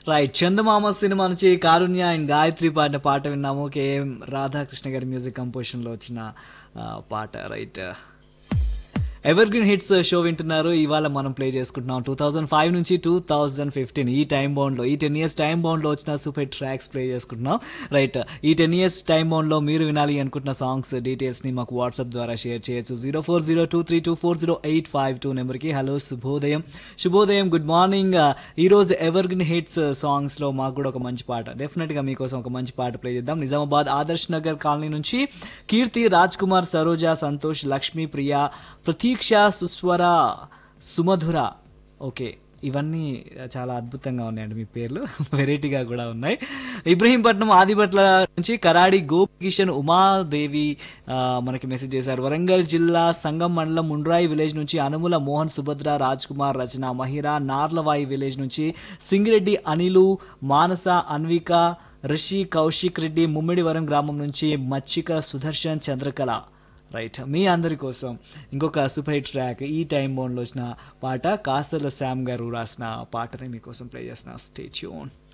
right చందమామ cinema నుంచి కారుణ్య and Gayatri పాడిన పాట విన్నాము కేఎం రాధాకృష్ణ గారి మ్యూజిక్ కంపోజిషన్లో వచ్చిన ఆ, పాట right evergreen hits show వింటున్నారు ఇవాళ మనం ప్లే చేసుకుంటున్నాం టూ థౌజండ్ ఫైవ్ నుంచి టూ థౌజండ్ ఫిఫ్టీన్ ఈ టైం బౌండ్లో ఈ టెన్ ఇయర్స్ టైం బౌండ్లో వచ్చిన సూపర్ ట్రాక్స్ ప్లే చేసుకుంటున్నాం రైట్ ఈ టెన్ ఇయర్స్ టైం బౌండ్లో మీరు వినాలి అనుకుంటున్న సాంగ్స్ డీటెయిల్స్ని మాకు వాట్సాప్ ద్వారా షేర్ చేయొచ్చు zero four zero two three two four zero eight five two నెంబర్కి హలో శుభోదయం శుభోదయం గుడ్ మార్నింగ్ ఈరోజు ఎవర్ గ్రీన్ హిట్స్ సాంగ్స్లో మాకు కూడా ఒక మంచి పాట డెఫినెట్గా మీకోసం ఒక మంచి పాట ప్లే చేద్దాం నిజామాబాద్ ఆదర్శ్ నగర్ కాలనీ నుంచి కీర్తి రాజ్ కుమార్ సరోజ సంతోష్ లక్ష్మి ప్రియ ప్రతీక్ష సుస్వర సుమధుర ఓకే ఇవన్నీ చాలా అద్భుతంగా ఉన్నాయండి మీ పేర్లు వెరైటీగా కూడా ఉన్నాయి ఇబ్రహీంపట్నం ఆదిపట్ల నుంచి కరాడి గోపికిషన్ ఉమాదేవి ఆ, మనకి మెసేజ్ చేశారు వరంగల్ జిల్లా సంగం మండలం ముండ్రాయి విలేజ్ నుంచి అనుముల మోహన్ సుభద్ర రాజ్ కుమార్ రచన మహిరా నార్లవాయి విలేజ్ నుంచి సింగిరెడ్డి అనిలు మానస అన్విక రిషి కౌశిక్ రెడ్డి ముమ్మిడివరం గ్రామం నుంచి మచ్చిక సుదర్శన్ చంద్రకళ రైట్ మీ అందరి కోసం ఇంకొక సూపర్ హిట్ ట్రాక్ ఈ టైం బౌండ్లో వచ్చిన పాట కాసర్ల శామ్ గారు రాసిన పాటని మీకోసం ప్లే చేసిన స్టేచ్యూన్